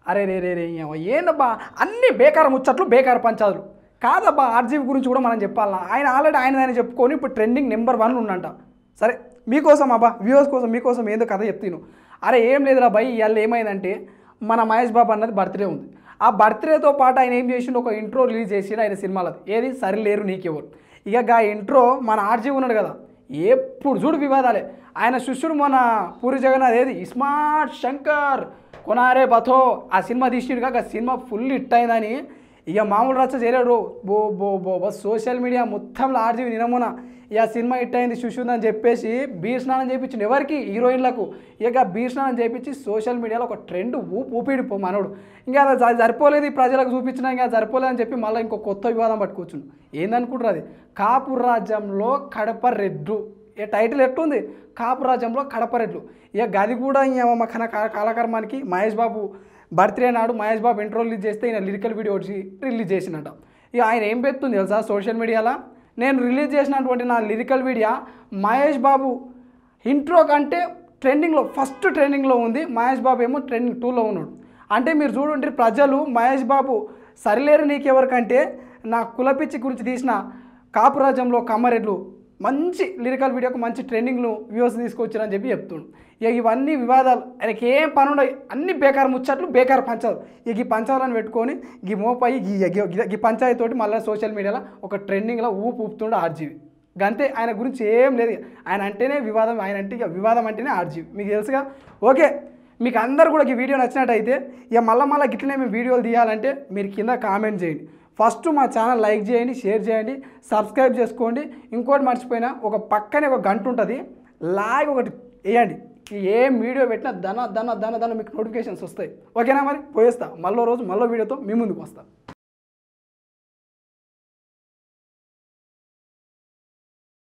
అరే రే రే రే ఏమో ఏందబ్బా అన్ని బేకార ముచ్చట్లు బేకార పంచాదులు కాదబ్బా ఆర్జీవి గురించి కూడా మనం చెప్పాలన్నా ఆయన ఆల్రెడీ ఆయన ఆయన చెప్పుకొని ఇప్పుడు ట్రెండింగ్ నెంబర్ వన్ ఉండంట సరే మీకోసం అబ్బా వ్యూవర్స్ కోసం మీకోసం ఏందో కథ చెప్తాను అరే ఏం లేదురా భయ్ ఇవాళ ఏమైందంటే మన మహేష్ బాబు అన్నది బర్త్డే ఉంది ఆ బర్త్డేతో పాటు ఆయన ఏం చేసిండు ఒక ఇంట్రో రిలీజ్ చేసిండు ఆయన సినిమాలది ఏది సరిలేరు నీకెవరు ఇక గా ఇంట్రో మన ఆర్జీ ఉన్నాడు కదా ఎప్పుడు చూడు వివాదాలే ఆయన శిష్యుడు మన పూరి జగన్నాథ్ ఏది స్మార్ట్ శంకర్ కొనారే బథో ఆ సినిమా తీసిండు కాక ఆ సినిమా ఫుల్ హిట్ అయిందని ఇక మామూలు రచ్చ చేయలేడు బో బో బో బో సోషల్ మీడియా మొత్తంలో ఆర్జీవి నినమున ఇక సినిమా హిట్ అయింది చూసిందని చెప్పేసి బీర్ స్నానం చేయించిండు ఎవరికి హీరోయిన్లకు ఇక బీర్ స్నానం చేయించి సోషల్ మీడియాలో ఒక ట్రెండ్ ఊపి ఊపిడి పో మనోడు ఇంకా అది స- సరిపోలేదు ఈ ప్రజలకు చూపించినా ఇంకా సరిపోలేదు అని చెప్పి మళ్ళీ ఇంకో కొత్త వివాదం పట్టుకొచ్చుండు ఏందనుకుంటారు అది కాపు రాజ్యంలో కడప రెడ్డు ఏ టైటిల్ ఎట్టుంది కాపు రాజ్యంలో కడప రెడ్లు ఇక గది కూడా ఇంకేమో మా కన కాలకర్మానికి మహేష్ బాబు బర్త్డే నాడు మహేష్ బాబు ఇంట్రో రిలీజ్ చేస్తే ఈయన లిరికల్ వీడియో వచ్చి రిలీజ్ చేసినట్ట ఇక ఆయన ఏం పెడుతుంది తెలుసా సోషల్ మీడియాలో నేను రిలీజ్ చేసినటువంటి నా lyrical video Mahesh Babu intro కంటే ట్రెండింగ్లో ఫస్ట్ ట్రెండింగ్లో ఉంది మహేష్ బాబు ఏమో ట్రెండింగ్ టూలో ఉన్నాడు అంటే మీరు చూడండి ప్రజలు మహేష్ బాబు సరిలేరు నీకెవరికంటే నా కులపిచ్చి గురించి తీసిన కాపురాజ్యంలో కమ్మరెడ్లు మంచి లిరికల్ వీడియోకి మంచి ట్రెండింగ్లు వ్యూస్ తీసుకొచ్చారని చెప్పి చెప్తుండు ఇక ఇవన్నీ వివాదాలు ఆయనకి ఏం పని ఉండవు అన్ని బేకార్ ముచ్చట్లు బేకార్ పంచాలు ఇక ఈ పంచాలని పెట్టుకొని ఈ మోపై ఈ ఈ- ఈ పంచాయతీ తోటి మళ్ళీ సోషల్ మీడియాలో ఒక ట్రెండింగ్లో ఊపు ఊపుతుండే ఆర్జీవి గంతే ఆయన గురించి ఏం లేదు ఇక. ఆయన అంటేనే వివాదం ఆయన అంటే ఇక వివాదం అంటేనే ఆర్జీవి మీకు తెలుసుగా ఓకే మీకు అందరు కూడా ఈ వీడియో నచ్చినట్టయితే ఇక మళ్ళీ మళ్ళీ గిట్లనే మేము వీడియోలు తీయాలంటే మీరు కింద కామెంట్ చేయండి ఫస్ట్ మా ఛానల్ లైక్ చేయండి షేర్ చేయండి సబ్స్క్రైబ్ చేసుకోండి ఇంకోటి మర్చిపోయినా ఒక పక్కనే ఒక గంట ఉంటుంది లాగ్ ఒకటి వేయండి ఏం వీడియో పెట్టినా ధన ధన ధన ధన మీకు నోటిఫికేషన్స్ వస్తాయి ఓకేనా మరి పోయేస్తా మళ్ళీ రోజు మళ్ళీ వీడియోతో మీ ముందుకు వస్తా